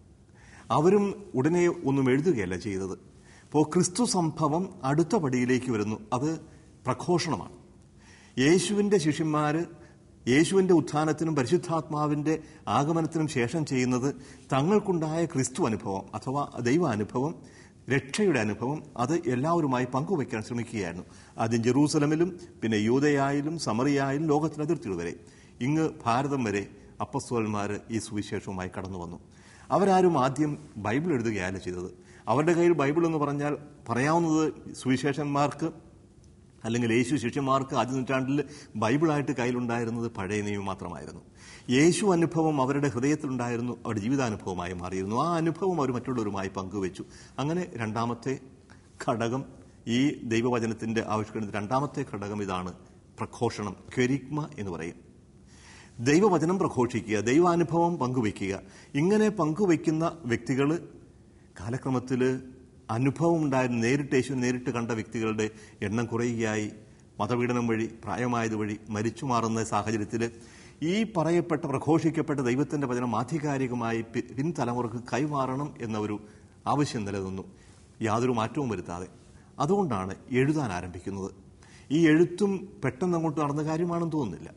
അവരും ഉടനെ ഒന്നും എഴുതുകയല്ല ചെയ്തത് അപ്പോൾ ക്രിസ്തു സംഭവം അടുത്ത പടിയിലേക്ക് വരുന്നു അത് പ്രഘോഷണമാണ് യേശുവിന്റെ ശിഷ്യന്മാര് യേശുവിന്റെ ഉത്ഥാനത്തിനും പരിശുദ്ധാത്മാവിന്റെ ആഗമനത്തിനും ശേഷം ചെയ്യുന്നത് തങ്ങൾക്കുണ്ടായ ക്രിസ്തു അനുഭവം അഥവാ ദൈവാനുഭവം രക്ഷയുടെ അനുഭവം അത് എല്ലാവരുമായി പങ്കുവയ്ക്കാൻ ശ്രമിക്കുകയായിരുന്നു ആദ്യം ജെറൂസലമിലും പിന്നെ യൂതയായാലും സമറിയായാലും ലോകത്തിന് അതിർത്തികൾ വരെ ഇങ്ങ് ഭാരതം വരെ അപ്പസ്തോലന്മാർ ഈ സുവിശേഷവുമായി കടന്നു വന്നു അവരാരും ആദ്യം ബൈബിൾ എഴുതുകയല്ല ചെയ്തത് അവരുടെ കയ്യിൽ ബൈബിൾ എന്ന് പറഞ്ഞാൽ പറയാവുന്നത് സുവിശേഷന്മാർക്ക് അല്ലെങ്കിൽ യേശു ശിഷ്യന്മാർക്ക് ആദ്യ നൂറ്റാണ്ടിൽ ബൈബിളായിട്ട് കയ്യിലുണ്ടായിരുന്നത് പഴയ നിയമം മാത്രമായിരുന്നു യേശു അനുഭവം അവരുടെ ഹൃദയത്തിലുണ്ടായിരുന്നു അവരുടെ ജീവിതാനുഭവമായി മാറിയിരുന്നു ആ അനുഭവം അവർ മറ്റുള്ളവരുമായി പങ്കുവച്ചു അങ്ങനെ രണ്ടാമത്തെ ഘടകം ഈ ദൈവവചനത്തിന്റെ ആവിഷ്കരണത്തിൽ രണ്ടാമത്തെ ഘടകം ഇതാണ് പ്രഘോഷണം കെരിഗ്മ എന്ന് പറയും ദൈവവചനം പ്രഘോഷിക്കുക ദൈവാനുഭവം പങ്കുവയ്ക്കുക ഇങ്ങനെ പങ്കുവയ്ക്കുന്ന വ്യക്തികൾ കാലക്രമത്തിൽ അനുഭവം ഉണ്ടായിരുന്ന നേരിട്ട് യേശു നേരിട്ട് കണ്ട വ്യക്തികളുടെ എണ്ണം കുറയുകയായി മതപീഡനം വഴി പ്രായമായത് വഴി മരിച്ചു മാറുന്ന സാഹചര്യത്തിൽ ഈ പറയപ്പെട്ട പ്രഘോഷിക്കപ്പെട്ട ദൈവത്തിന്റെ വചനം ആധികാരികമായി പി- പിൻതലമുറക്ക് കൈമാറണം എന്ന ഒരു ആവശ്യം നിലനിന്നു യാതൊരു മാറ്റവും വരുത്താതെ അതുകൊണ്ടാണ് എഴുതാൻ ആരംഭിക്കുന്നത് ഈ എഴുത്തും പെട്ടെന്ന് അങ്ങോട്ട് നടന്ന കാര്യമാണെന്ന് തോന്നുന്നില്ല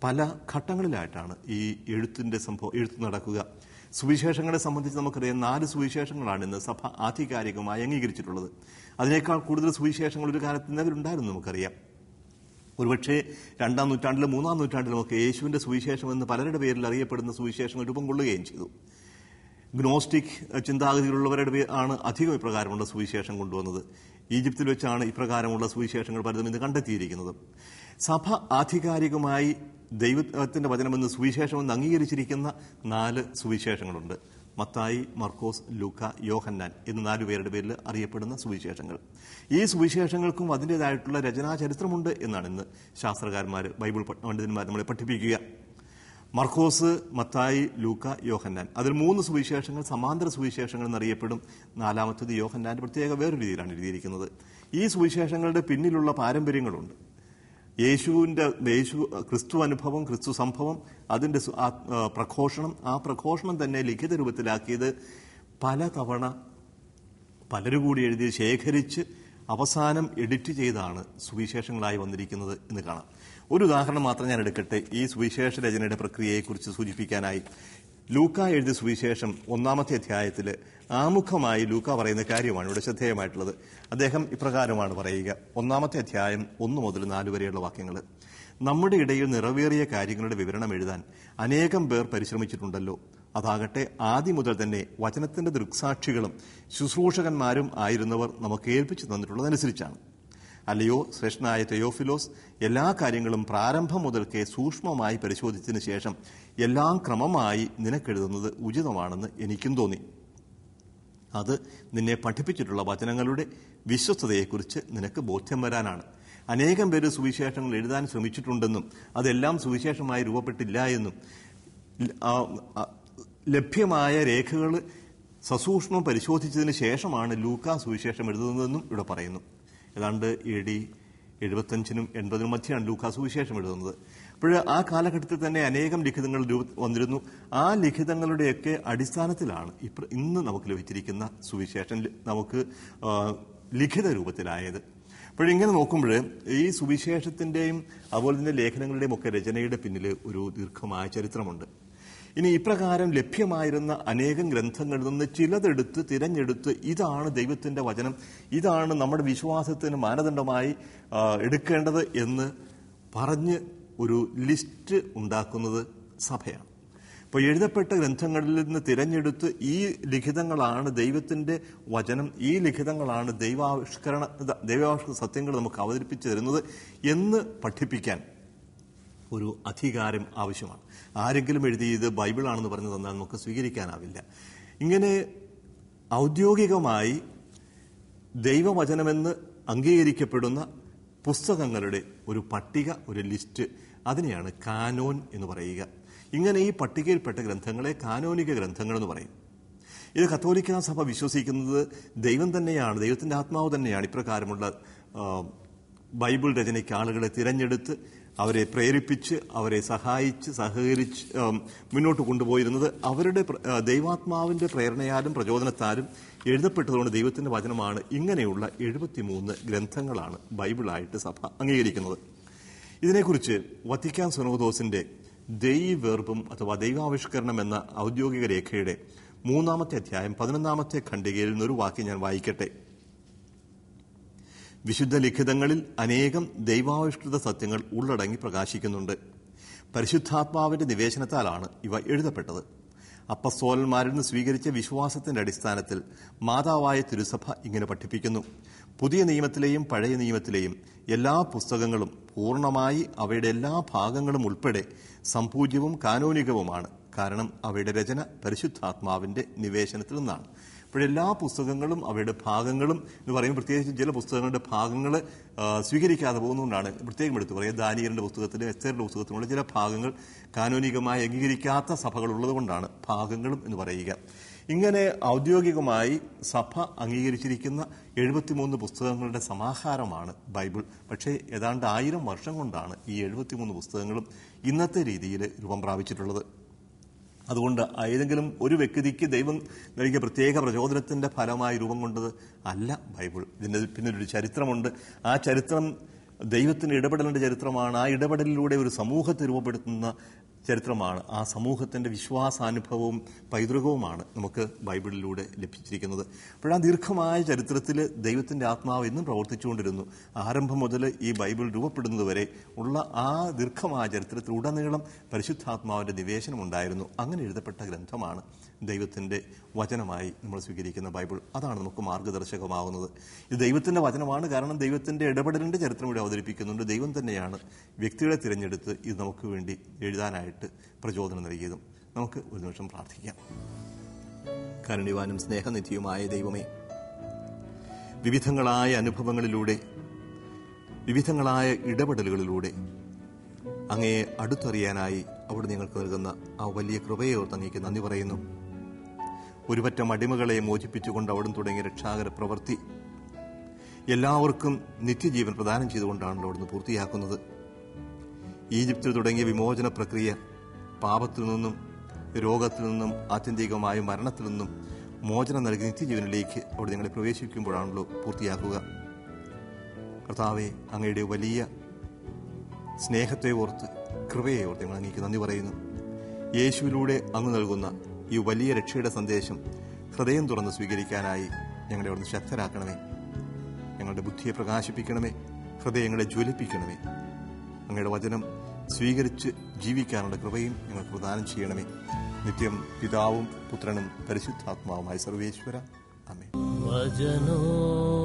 പല ഘട്ടങ്ങളിലായിട്ടാണ് ഈ എഴുത്തിൻ്റെ സംഭവം എഴുത്ത് നടക്കുക സുവിശേഷങ്ങളെ സംബന്ധിച്ച് നമുക്കറിയാം നാല് സുവിശേഷങ്ങളാണ് ഇന്ന് സഭ ആധികാരികമായി അംഗീകരിച്ചിട്ടുള്ളത് അതിനേക്കാൾ കൂടുതൽ സുവിശേഷങ്ങൾ ഒരു കാലത്ത് നിലവിലുണ്ടായിരുന്നു നമുക്കറിയാം ഒരുപക്ഷെ രണ്ടാം നൂറ്റാണ്ടിലും മൂന്നാം നൂറ്റാണ്ടിലുമൊക്കെ യേശുവിന്റെ സുവിശേഷം എന്ന് പലരുടെ പേരിൽ അറിയപ്പെടുന്ന സുവിശേഷങ്ങൾ രൂപം കൊള്ളുകയും ചെയ്തു ഗ്നോസ്റ്റിക് ചിന്താഗതിയിലുള്ളവരുടെ പേ- ആണ് അധികം ഇപ്രകാരമുള്ള സുവിശേഷം കൊണ്ടുവന്നത് ഈജിപ്തിൽ വെച്ചാണ് ഇപ്രകാരമുള്ള സുവിശേഷങ്ങൾ പലതും ഇന്ന് കണ്ടെത്തിയിരിക്കുന്നത് സഭ ആധികാരികമായി ദൈവത്തിന്റെ വചനമെന്ന് സുവിശേഷമെന്ന് അംഗീകരിച്ചിരിക്കുന്ന നാല് സുവിശേഷങ്ങളുണ്ട് മത്തായി മർക്കോസ് ലൂക്ക യോഹന്നാൻ എന്ന് നാലു പേരുടെ പേരിൽ അറിയപ്പെടുന്ന സുവിശേഷങ്ങൾ ഈ സുവിശേഷങ്ങൾക്കും അതിൻ്റെതായിട്ടുള്ള രചനാ ചരിത്രമുണ്ട് എന്നാണ് ഇന്ന് ശാസ്ത്രകാരന്മാർ ബൈബിൾ പ- പണ്ഡിതന്മാർ നമ്മളെ പഠിപ്പിക്കുക മർക്കോസ് മത്തായി ലൂക്ക യോഹന്നാൻ അതിൽ മൂന്ന് സുവിശേഷങ്ങൾ സമാന്തര സുവിശേഷങ്ങൾ എന്നറിയപ്പെടും നാലാമത്തത് യോഹന്നാന്റെ പ്രത്യേക വേറൊരു രീതിയിലാണ് എഴുതിയിരിക്കുന്നത് ഈ സുവിശേഷങ്ങളുടെ പിന്നിലുള്ള പാരമ്പര്യങ്ങളുണ്ട് യേശുവിന്റെ യേശു ക്രിസ്തു അനുഭവം ക്രിസ്തു സംഭവം അതിന്റെ സു- ആ- ആ, പ്രഘോഷണം ആ പ്രഘോഷണം തന്നെ ലിഖിത രൂപത്തിലാക്കിയത് പലതവണ പലരും കൂടി എഴുതി ശേഖരിച്ച് അവസാനം എഡിറ്റ് ചെയ്താണ് സുവിശേഷങ്ങളായി വന്നിരിക്കുന്നത് എന്ന് കാണാം ഒരു ഉദാഹരണം മാത്രം ഞാൻ എടുക്കട്ടെ ഈ സുവിശേഷ രചനയുടെ പ്രക്രിയയെക്കുറിച്ച് സൂചിപ്പിക്കാനായി ലൂക്ക എഴുതിയ സുവിശേഷം ഒന്നാമത്തെ അധ്യായത്തിൽ ആമുഖമായി ലൂക്ക പറയുന്ന കാര്യമാണ് ഇവിടെ ശ്രദ്ധേയമായിട്ടുള്ളത് അദ്ദേഹം ഇപ്രകാരമാണ് പറയുക ഒന്നാമത്തെ അധ്യായം ഒന്ന് മുതൽ നാല് വരെയുള്ള വാക്യങ്ങൾ നമ്മുടെ ഇടയിൽ നിറവേറിയ കാര്യങ്ങളുടെ വിവരണം എഴുതാൻ അനേകം പേർ പരിശ്രമിച്ചിട്ടുണ്ടല്ലോ അതാകട്ടെ ആദ്യം മുതൽ തന്നെ വചനത്തിന്റെ ദൃക്സാക്ഷികളും ശുശ്രൂഷകന്മാരും ആയിരുന്നവർ നമുക്ക് ഏൽപ്പിച്ചു തന്നിട്ടുള്ളതനുസരിച്ചാണ് അല്ലയോ ശ്രേഷ്ഠനായ തെയോഫിലോസ് എല്ലാ കാര്യങ്ങളും പ്രാരംഭം മുതൽക്കേ സൂക്ഷ്മമായി പരിശോധിച്ചതിന് ശേഷം എല്ലാം ക്രമമായി നിനക്കെഴുതുന്നത് ഉചിതമാണെന്ന് എനിക്കും തോന്നി അത് നിന്നെ പഠിപ്പിച്ചിട്ടുള്ള വചനങ്ങളുടെ വിശ്വസ്തതയെക്കുറിച്ച് നിനക്ക് ബോധ്യം വരാനാണ് അനേകം പേര് സുവിശേഷങ്ങൾ എഴുതാൻ ശ്രമിച്ചിട്ടുണ്ടെന്നും അതെല്ലാം സുവിശേഷമായി രൂപപ്പെട്ടില്ല എന്നും ല- ആ, ആ, ലഭ്യമായ രേഖകൾ സസൂക്ഷ്മം പരിശോധിച്ചതിന് ശേഷമാണ് ലൂക്ക സുവിശേഷം എഴുതുന്നതെന്നും ഇവിടെ പറയുന്നു ഏതാണ്ട് എ ഡി എഴുപത്തഞ്ചിനും എൺപതിനും മധ്യയാണ് ലൂക്ക സുവിശേഷം എഴുതുന്നത് അപ്പോൾ ആ കാലഘട്ടത്തിൽ തന്നെ അനേകം ലിഖിതങ്ങൾ രൂപ- വന്നിരുന്നു ആ ലിഖിതങ്ങളുടെയൊക്കെ അടിസ്ഥാനത്തിലാണ് ഇപ്ര ഇന്ന് നമുക്ക് ലഭിച്ചിരിക്കുന്ന സുവിശേഷം ലി- നമുക്ക് ആ, ലിഖിത രൂപത്തിലായത് അപ്പോഴിങ്ങനെ നോക്കുമ്പോൾ ഈ സുവിശേഷത്തിന്റെയും അതുപോലെ തന്നെ ലേഖനങ്ങളുടെയും ഒക്കെ രചനയുടെ പിന്നിൽ ഒരു ദീർഘമായ ചരിത്രമുണ്ട് ഇനി ഇപ്രകാരം ലഭ്യമായിരുന്ന അനേകം ഗ്രന്ഥങ്ങളിൽ നിന്ന് ചിലതെടുത്ത് തിരഞ്ഞെടുത്ത് ഇതാണ് ദൈവത്തിന്റെ വചനം ഇതാണ് നമ്മുടെ വിശ്വാസത്തിന് മാനദണ്ഡമായി ആ, എടുക്കേണ്ടത് എന്ന് പറഞ്ഞ് ഒരു ലിസ്റ്റ് ഉണ്ടാക്കുന്നത് സഭയാണ് അപ്പോൾ എഴുതപ്പെട്ട ഗ്രന്ഥങ്ങളിൽ നിന്ന് തിരഞ്ഞെടുത്ത് ഈ ലിഖിതങ്ങളാണ് ദൈവത്തിന്റെ വചനം ഈ ലിഖിതങ്ങളാണ് ദൈവാവിഷ്കരണ ദൈവാവിഷ്കൃത സത്യങ്ങൾ നമുക്ക് അവതരിപ്പിച്ചു തരുന്നത് എന്ന് പഠിപ്പിക്കാൻ ഒരു അധികാരം ആവശ്യമാണ് ആരെങ്കിലും എഴുതി ഇത് ബൈബിളാണെന്ന് പറഞ്ഞു തന്നാൽ നമുക്ക് സ്വീകരിക്കാനാവില്ല ഇങ്ങനെ ഔദ്യോഗികമായി ദൈവവചനമെന്ന് അംഗീകരിക്കപ്പെടുന്ന പുസ്തകങ്ങളുടെ ഒരു പട്ടിക ഒരു ലിസ്റ്റ് അതിനെയാണ് കാനോൻ എന്ന് പറയുക ഇങ്ങനെ ഈ പട്ടികയിൽപ്പെട്ട ഗ്രന്ഥങ്ങളെ കാനോനിക ഗ്രന്ഥങ്ങൾ എന്ന് പറയും ഇത് കത്തോലിക്ക സഭ വിശ്വസിക്കുന്നത് ദൈവം തന്നെയാണ് ദൈവത്തിന്റെ ആത്മാവ് തന്നെയാണ് ഇപ്രകാരമുള്ള ആ, ബൈബിൾ രചനയ്ക്ക് ആളുകളെ തിരഞ്ഞെടുത്ത് അവരെ പ്രേരിപ്പിച്ച് അവരെ സഹായിച്ച് സഹകരിച്ച് ആ, മുന്നോട്ട് കൊണ്ടുപോയിരുന്നത് അവരുടെ പ്ര- ആ, ദൈവാത്മാവിന്റെ പ്രേരണയാലും പ്രചോദനത്താലും എഴുതപ്പെട്ടതുകൊണ്ട് ദൈവത്തിന്റെ വചനമാണ് ഇങ്ങനെയുള്ള എഴുപത്തിമൂന്ന് ഗ്രന്ഥങ്ങളാണ് ബൈബിളായിട്ട് സഭ അംഗീകരിക്കുന്നത് ഇതിനെക്കുറിച്ച് വത്തിക്കാൻ സുനോദോസിന്റെ ദൈവെർബും അഥവാ ദൈവാവിഷ്കരണം എന്ന ഔദ്യോഗിക രേഖയുടെ മൂന്നാമത്തെ അധ്യായം പതിനൊന്നാമത്തെ ഖണ്ഡികയിൽ നിന്നൊരു വാക്യം ഞാൻ വായിക്കട്ടെ വിശുദ്ധ ലിഖിതങ്ങളിൽ അനേകം ദൈവാവിഷ്കൃത സത്യങ്ങൾ ഉള്ളടങ്ങി പ്രകാശിക്കുന്നുണ്ട് പരിശുദ്ധാത്മാവിന്റെ നിവേശനത്താലാണ് ഇവ എഴുതപ്പെട്ടത് അപ്പസ്തോലന്മാരിൽ നിന്ന് സ്വീകരിച്ച വിശ്വാസത്തിന്റെ അടിസ്ഥാനത്തിൽ മാതാവായ തിരുസഭ ഇങ്ങനെ പഠിപ്പിക്കുന്നു പുതിയ നിയമത്തിലെയും പഴയ നിയമത്തിലെയും എല്ലാ പുസ്തകങ്ങളും പൂർണ്ണമായി അവയുടെ എല്ലാ ഭാഗങ്ങളും ഉൾപ്പെടെ സംപൂജ്യവും കാനോനികവുമാണ് കാരണം അവയുടെ രചന പരിശുദ്ധാത്മാവിന്റെ നിവേശനത്തിൽ നിന്നാണ് അപ്പോഴെല്ലാ പുസ്തകങ്ങളും അവയുടെ ഭാഗങ്ങളും എന്ന് പറയുമ്പോൾ പ്രത്യേകിച്ച് ചില പുസ്തകങ്ങളുടെ ഭാഗങ്ങൾ ആ, സ്വീകരിക്കാതെ പോകുന്നതുകൊണ്ടാണ് പ്രത്യേകം എടുത്തു പറയുക ദാനിയലിന്റെ പുസ്തകത്തിലും എസ്തേറിന്റെ പുസ്തകത്തിലുള്ള ചില ഭാഗങ്ങൾ കാനോനികമായി അംഗീകരിക്കാത്ത സഭകൾ ഉള്ളതുകൊണ്ടാണ് ഭാഗങ്ങളും എന്ന് പറയുക ഇങ്ങനെ ഔദ്യോഗികമായി സഭ അംഗീകരിച്ചിരിക്കുന്ന എഴുപത്തിമൂന്ന് പുസ്തകങ്ങളുടെ സമാഹാരമാണ് ബൈബിൾ പക്ഷേ ഏതാണ്ട് ആയിരം വർഷം കൊണ്ടാണ് ഈ എഴുപത്തിമൂന്ന് പുസ്തകങ്ങളും ഇന്നത്തെ രീതിയിൽ രൂപം പ്രാപിച്ചിട്ടുള്ളത് അതുകൊണ്ട് ഏതെങ്കിലും ഒരു വ്യക്തിക്ക് ദൈവം നൽകിയ പ്രത്യേക പ്രചോദനത്തിന്റെ ഫലമായി രൂപം കൊണ്ടത് അല്ല ബൈബിൾ ഇതിന്റെ പിന്നിലൊരു ചരിത്രമുണ്ട് ആ ചരിത്രം ദൈവത്തിന്റെ ഇടപെടലിന്റെ ചരിത്രമാണ് ആ ഇടപെടലിലൂടെ ഒരു സമൂഹത്തെ രൂപപ്പെടുത്തുന്ന ചരിത്രമാണ് ആ സമൂഹത്തിന്റെ വിശ്വാസാനുഭവവും പൈതൃകവുമാണ് നമുക്ക് ബൈബിളിലൂടെ ലഭിച്ചിരിക്കുന്നത് അപ്പോഴാ ദീർഘമായ ചരിത്രത്തിൽ ദൈവത്തിന്റെ ആത്മാവ് എന്നും പ്രവർത്തിച്ചുകൊണ്ടിരുന്നു ആരംഭം മുതൽ ഈ ബൈബിൾ രൂപപ്പെടുന്നതുവരെ ഉള്ള ആ ദീർഘമായ ചരിത്രത്തിൽ ഉടനീളം പരിശുദ്ധാത്മാവിന്റെ നിവേശനം ഉണ്ടായിരുന്നു അങ്ങനെ എഴുതപ്പെട്ട ഗ്രന്ഥമാണ് ദൈവത്തിന്റെ വചനമായി നമ്മൾ സ്വീകരിക്കുന്ന ബൈബിൾ അതാണ് നമുക്ക് മാർഗദർശകമാകുന്നത് ഇത് ദൈവത്തിന്റെ വചനമാണ് കാരണം ദൈവത്തിന്റെ ഇടപെടലിന്റെ ചരിത്രം ഇവിടെ അവതരിപ്പിക്കുന്നുണ്ട് ദൈവം തന്നെയാണ് വ്യക്തികളെ തിരഞ്ഞെടുത്ത് ഇത് നമുക്ക് വേണ്ടി എഴുതാനായിട്ട് പ്രചോദനം നൽകിയതും നമുക്ക് ഒരു നിമിഷം പ്രാർത്ഥിക്കാം കരുണിവാനും സ്നേഹനിധിയുമായ ദൈവമേ വിവിധങ്ങളായ അനുഭവങ്ങളിലൂടെ വിവിധങ്ങളായ ഇടപെടലുകളിലൂടെ അങ്ങയെ അടുത്തറിയാനായി അവിടെ നിങ്ങൾക്ക് നൽകുന്ന ആ വലിയ കൃപയെ ഓർത്ത് അങ്ങേക്ക് നന്ദി പറയുന്നു ഒരുപറ്റം അടിമകളെ മോചിപ്പിച്ചുകൊണ്ട് അവിടുന്ന് തുടങ്ങിയ രക്ഷാകര പ്രവൃത്തി എല്ലാവർക്കും നിത്യജീവൻ പ്രദാനം ചെയ്തുകൊണ്ടാണല്ലോ അവിടുന്ന് പൂർത്തിയാക്കുന്നത് ഈജിപ്തിൽ തുടങ്ങിയ വിമോചന പ്രക്രിയ പാപത്തിൽ നിന്നും രോഗത്തിൽ നിന്നും ആത്യന്തികമായ മരണത്തിൽ നിന്നും മോചനം നൽകി നിത്യജീവനിലേക്ക് അവിടെ നിങ്ങളെ പ്രവേശിക്കുമ്പോഴാണല്ലോ പൂർത്തിയാക്കുക കർത്താവെ അങ്ങയുടെ വലിയ സ്നേഹത്തെ ഓർത്ത് കൃപയെ ഓർത്ത് ഞങ്ങൾ അങ്ങേക്ക് നന്ദി പറയുന്നു യേശുവിലൂടെ അങ്ങ് നൽകുന്ന ഈ വലിയ രക്ഷയുടെ സന്ദേശം ഹൃദയം തുറന്ന് സ്വീകരിക്കാനായി ഞങ്ങളെ അവിടുന്ന് ശക്തരാക്കണമേ ഞങ്ങളുടെ ബുദ്ധിയെ പ്രകാശിപ്പിക്കണമേ ഹൃദയങ്ങളെ ജ്വലിപ്പിക്കണമേ അങ്ങയുടെ വചനം സ്വീകരിച്ച് ജീവിക്കാനുള്ള കൃപയും ഞങ്ങൾക്ക് പ്രദാനം ചെയ്യണമേ നിത്യം പിതാവും പുത്രനും പരിശുദ്ധാത്മാവുമായ സർവേശ്വര അമേ വചനോ